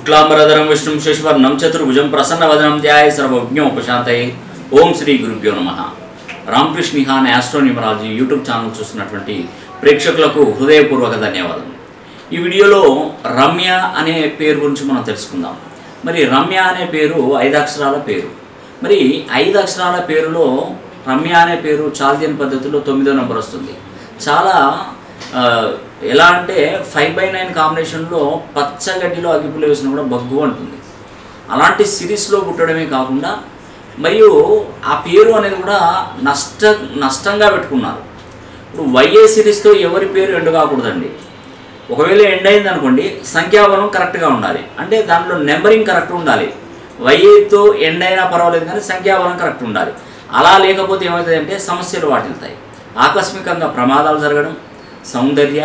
శుక్లాంబరధరం విష్ణుం శశివర్ణం చతుర్భుజం ప్రసన్నవదనం ధ్యాయ సర్వజ్ఞోపశాంతయే ఓం శ్రీ గురుభ్యో నమ Ramakrishna Nihan astronumerology YouTube channel చూస్తున్నటువంటి ప్రేక్షకులకు హృదయపూర్వక ధన్యవాదాలు ఈ వీడియోలో రమ్య అనే పేరు గురించి మనం తెలుసుకుందాం మరి రమ్య అనే పేరు ఐదు అక్షరాల పేరు మరి ఐదు అక్షరాల పేరులో రమ్య అనే పేరు చాల్దియన్ పద్ధతిలో తొమ్మిదో నెంబర్ వస్తుంది చాలా ఆ, ఎలా అంటే ఫైవ్ బై నైన్ కాంబినేషన్లో పచ్చగడ్డిలో అగ్గిపుల్ల వేసిన కూడా బగ్గు అంటుంది అలాంటి సిరీస్లో పుట్టడమే కాకుండా మరియు ఆ పేరు అనేది కూడా నష్ట నష్టంగా పెట్టుకున్నారు ఇప్పుడు వైఏ సిరీస్తో ఎవరి పేరు ఎండు కాకూడదండి ఒకవేళ ఎండ్ అయింది అనుకోండి సంఖ్యాబలం కరెక్ట్గా ఉండాలి అంటే దాంట్లో నెంబరింగ్ కరెక్ట్ ఉండాలి వైఏతో ఎండ్ అయినా పర్వాలేదు కానీ సంఖ్యాబలం కరెక్ట్ ఉండాలి అలా లేకపోతే ఏమవుతుందంటే సమస్యలు వాటిల్తాయి ఆకస్మికంగా ప్రమాదాలు జరగడం సౌందర్య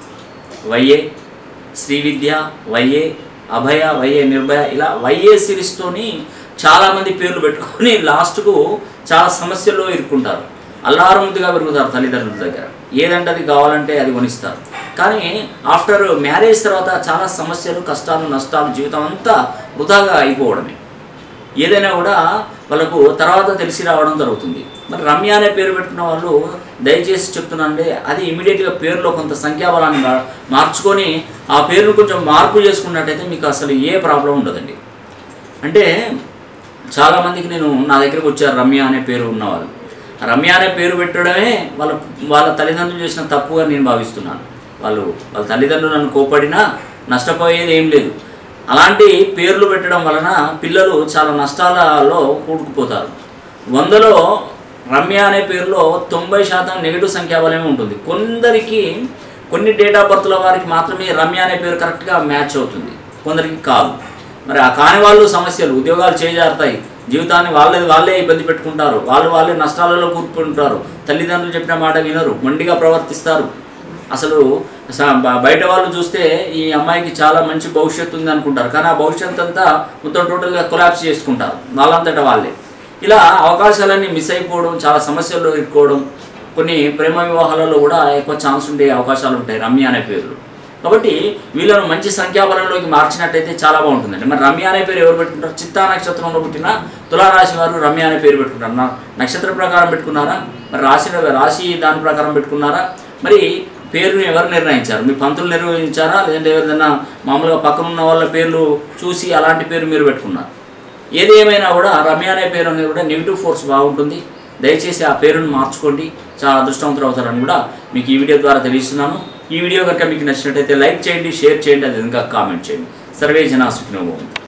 వైఏ శ్రీవిద్య వైఏ అభయ వైఏ నిర్భయ ఇలా వైఏ సిరీస్తోని చాలామంది పేర్లు పెట్టుకొని లాస్ట్కు చాలా సమస్యల్లో ఇరుక్కుంటారు అల్లారముద్దుగా పెరుగుతారు తల్లిదండ్రుల దగ్గర ఏదంటే అది కావాలంటే అది కొనిస్తారు కానీ ఆఫ్టర్ మ్యారేజ్ తర్వాత చాలా సమస్యలు కష్టాలు నష్టాలు జీవితం అంతా వృధాగా అయిపోవడమే ఏదైనా కూడా వాళ్ళకు తర్వాత తెలిసి రావడం జరుగుతుంది మరి రమ్య అనే పేరు పెట్టుకున్న వాళ్ళు దయచేసి చెప్తున్నానంటే అది ఇమీడియట్గా పేరులో కొంత సంఖ్యాబలాన్ని మా- మార్చుకొని ఆ పేరును కొంచెం మార్పు చేసుకున్నట్టయితే మీకు అసలు ఏ ప్రాబ్లం ఉండదండి అంటే చాలామందికి నేను నా దగ్గరికి వచ్చారు రమ్య అనే పేరు ఉన్నవాళ్ళు రమ్య అనే పేరు పెట్టడమే వాళ్ళ వాళ్ళ తల్లిదండ్రులు చేసిన తప్పుగా నేను భావిస్తున్నాను వాళ్ళు వాళ్ళ తల్లిదండ్రులు నన్ను కోపడినా నష్టపోయేది ఏం లేదు అలాంటి పేర్లు పెట్టడం వలన పిల్లలు చాలా నష్టాలలో కూడుకుపోతారు వందలో రమ్య అనే పేరులో తొంభై శాతం నెగిటివ్ సంఖ్యాబలమే ఉంటుంది కొందరికి కొన్ని డేట్ ఆఫ్ బర్త్ల వారికి మాత్రమే రమ్య అనే పేరు కరెక్ట్గా మ్యాచ్ అవుతుంది కొందరికి కాదు మరి ఆ కాని వాళ్ళు సమస్యలు ఉద్యోగాలు చేజారుతాయి జీవితాన్ని వాళ్ళే వాళ్ళే ఇబ్బంది పెట్టుకుంటారు వాళ్ళు వాళ్ళే నష్టాలలో కూరుకుంటారు తల్లిదండ్రులు చెప్పిన మాట వినరు మొండిగా ప్రవర్తిస్తారు అసలు స- బ- బయట వాళ్ళు చూస్తే ఈ అమ్మాయికి చాలా మంచి భవిష్యత్తు ఉంది అనుకుంటారు కానీ ఆ భవిష్యత్తు అంతా మొత్తం టోటల్గా కొలాప్స్ చేసుకుంటారు వాళ్ళంతటా వాళ్ళే ఇలా అవకాశాలన్నీ మిస్ అయిపోవడం చాలా సమస్యల్లో ఇరుక్కోవడం కొన్ని ప్రేమ వివాహాలలో కూడా ఎక్కువ ఛాన్స్ ఉండే అవకాశాలు ఉంటాయి రమ్య అనే పేర్లు కాబట్టి వీళ్ళను మంచి సంఖ్యాబలంలోకి మార్చినట్టయితే చాలా బాగుంటుందండి మరి రమ్య అనే పేరు ఎవరు పెట్టుకుంటారు చిత్తా నక్షత్రంలో పుట్టిన తులారాశి వారు రమ్య అనే పేరు పెట్టుకుంటారు నా- నక్షత్ర ప్రకారం పెట్టుకున్నారా మరి రాశి రాశి దాని ప్రకారం పెట్టుకున్నారా మరి పేరుని ఎవరు నిర్ణయించారు మీ పంతులు నిర్వహించారా లేదంటే ఎవరిదైనా మామూలుగా పక్కన ఉన్న వాళ్ళ పేర్లు చూసి అలాంటి పేరు మీరు పెట్టుకున్నారు ఏది ఏమైనా కూడా రమ్య అనే పేరు అనేది కూడా నెగిటివ్ ఫోర్స్ బాగుంటుంది దయచేసి ఆ పేరును మార్చుకోండి చాలా అదృష్టవంతులు అవుతారని కూడా మీకు ఈ వీడియో ద్వారా తెలియజేస్తున్నాను ఈ వీడియో కనుక మీకు నచ్చినట్టయితే లైక్ చేయండి షేర్ చేయండి అది ఇంకా కామెంట్ చేయండి సర్వే జనా సుఖినో భవంతు.